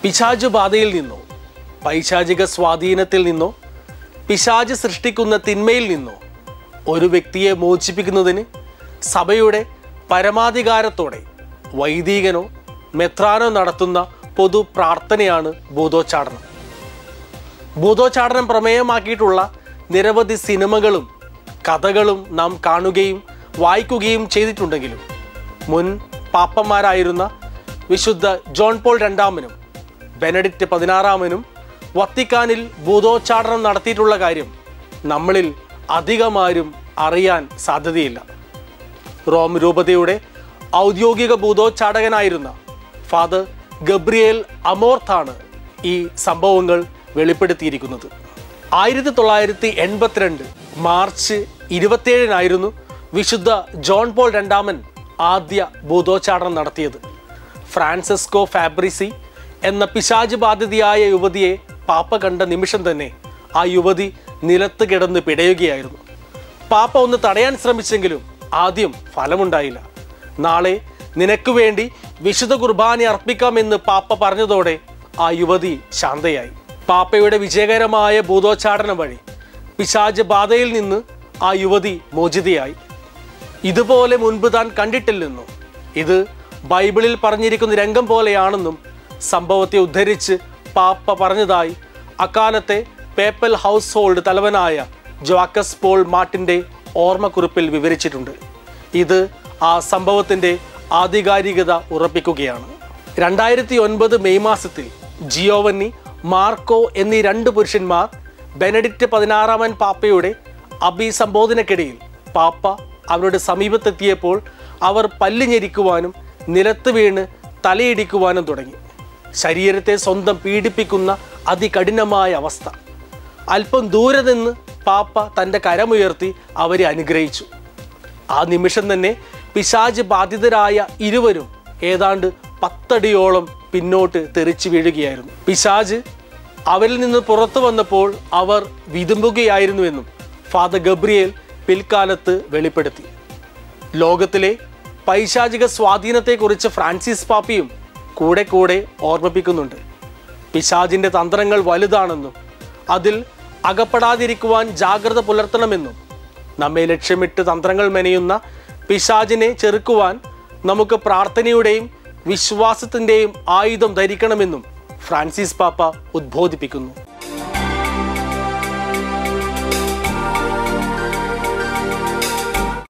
പിശാചു ബാധയിൽ നിന്നോ പൈശാചിക സ്വാധീനത്തിൽ നിന്നോ പിശാച് സൃഷ്ടിക്കുന്ന തിന്മയിൽ നിന്നോ ഒരു വ്യക്തിയെ മോചിപ്പിക്കുന്നതിന് സഭയുടെ പരമാധികാരത്തോടെ വൈദികനോ മെത്രാനോ നടത്തുന്ന പൊതു പ്രാർത്ഥനയാണ് ഭൂതോച്ചാടനം ഭൂതോച്ചാടനം പ്രമേയമാക്കിയിട്ടുള്ള നിരവധി സിനിമകളും കഥകളും നാം കാണുകയും വായിക്കുകയും ചെയ്തിട്ടുണ്ടെങ്കിലും മുൻ പാപ്പന്മാരായിരുന്ന വിശുദ്ധ ജോൺ പോൾ രണ്ടാമനും ബെനഡിക്റ്റ് പതിനാറാമനും വത്തിക്കാനിൽ ഭൂതോച്ചാടനം നടത്തിയിട്ടുള്ള കാര്യം നമ്മളിൽ അധികമാരും അറിയാൻ സാധ്യതയില്ല റോം രൂപതയുടെ ഔദ്യോഗിക ഭൂതോച്ചാടകനായിരുന്ന ഫാദർ ഗബ്രിയേൽ അമോർത്താണ് ഈ സംഭവങ്ങൾ വെളിപ്പെടുത്തിയിരിക്കുന്നത് ആയിരത്തി തൊള്ളായിരത്തി എൺപത്തിരണ്ട് മാർച്ച് ഇരുപത്തിയേഴിനായിരുന്നു വിശുദ്ധ ജോൺ പോൾ രണ്ടാമൻ ആദ്യ ഭൂതോച്ചാടനം നടത്തിയത് ഫ്രാൻസിസ്കോ ഫാബ്രിസി എന്ന പിശാച് ബാധിതയായ യുവതിയെ പാപ്പ കണ്ട നിമിഷം തന്നെ ആ യുവതി നിലത്ത് കിടന്ന് പിടയുകയായിരുന്നു പാപ്പ ഒന്ന് തടയാൻ ശ്രമിച്ചെങ്കിലും ആദ്യം ഫലമുണ്ടായില്ല നാളെ നിനക്ക് വേണ്ടി വിശുദ്ധ കുർബാന അർപ്പിക്കാമെന്ന് പാപ്പ പറഞ്ഞതോടെ ആ യുവതി ശാന്തയായി പാപ്പയുടെ വിജയകരമായ ഭൂതോച്ചാടനം വഴി പിശാജ് ബാധയിൽ നിന്ന് ആ യുവതി മോചിതയായി ഇതുപോലെ മുൻപ് താൻ കണ്ടിട്ടില്ലെന്നും ഇത് ബൈബിളിൽ പറഞ്ഞിരിക്കുന്ന രംഗം പോലെയാണെന്നും സംഭവത്തെ ഉദ്ധരിച്ച് പാപ്പ പറഞ്ഞതായി അക്കാലത്തെ പേപ്പൽ ഹൗസ് ഹോൾഡ് തലവനായ ജോക്കസ് പോൾ മാർട്ടിൻ്റെ ഓർമ്മക്കുറിപ്പിൽ വിവരിച്ചിട്ടുണ്ട് ഇത് ആ സംഭവത്തിൻ്റെ ആധികാരികത ഉറപ്പിക്കുകയാണ് രണ്ടായിരത്തി ഒൻപത് മെയ് മാസത്തിൽ ജിയോവന്നി മാർക്കോ എന്നീ രണ്ട് പുരുഷന്മാർ ബെനഡിക്റ്റ് പതിനാറാമൻ പാപ്പയുടെ അഭിസംബോധനക്കിടയിൽ പാപ്പ അവരുടെ സമീപത്തെത്തിയപ്പോൾ അവർ പല്ല് ഞെരിക്കുവാനും നിലത്ത് വീണ് തലയിടിക്കുവാനും തുടങ്ങി ശരീരത്തെ സ്വന്തം പീഡിപ്പിക്കുന്ന അതികഠിനമായ അവസ്ഥ അല്പം ദൂരെ നിന്ന് പാപ്പ തൻ്റെ കരമുയർത്തി അവരെ അനുഗ്രഹിച്ചു ആ നിമിഷം തന്നെ പിശാജ് ബാധിതരായ ഇരുവരും ഏതാണ്ട് പത്തടിയോളം പിന്നോട്ട് തെറിച്ചു വീഴുകയായിരുന്നു പിശാജ് അവരിൽ നിന്ന് പുറത്തു വന്നപ്പോൾ അവർ വിതുമ്പുകയായിരുന്നുവെന്നും ഫാദർ ഗബ്രിയേൽ പിൽക്കാലത്ത് വെളിപ്പെടുത്തി ലോകത്തിലെ പൈശാചിക സ്വാധീനത്തെക്കുറിച്ച് ഫ്രാൻസിസ് പാപ്പിയും കൂടെ കൂടെ ഓർമ്മിപ്പിക്കുന്നുണ്ട് പിശാജിൻ്റെ തന്ത്രങ്ങൾ വലുതാണെന്നും അതിൽ അകപ്പെടാതിരിക്കുവാൻ ജാഗ്രത പുലർത്തണമെന്നും നമ്മെ ലക്ഷ്യമിട്ട് തന്ത്രങ്ങൾ മെനയുന്ന പിശാജിനെ ചെറുക്കുവാൻ നമുക്ക് പ്രാർത്ഥനയുടെയും വിശ്വാസത്തിൻ്റെയും ആയുധം ധരിക്കണമെന്നും ഫ്രാൻസിസ് പാപ്പ ഉദ്ബോധിപ്പിക്കുന്നു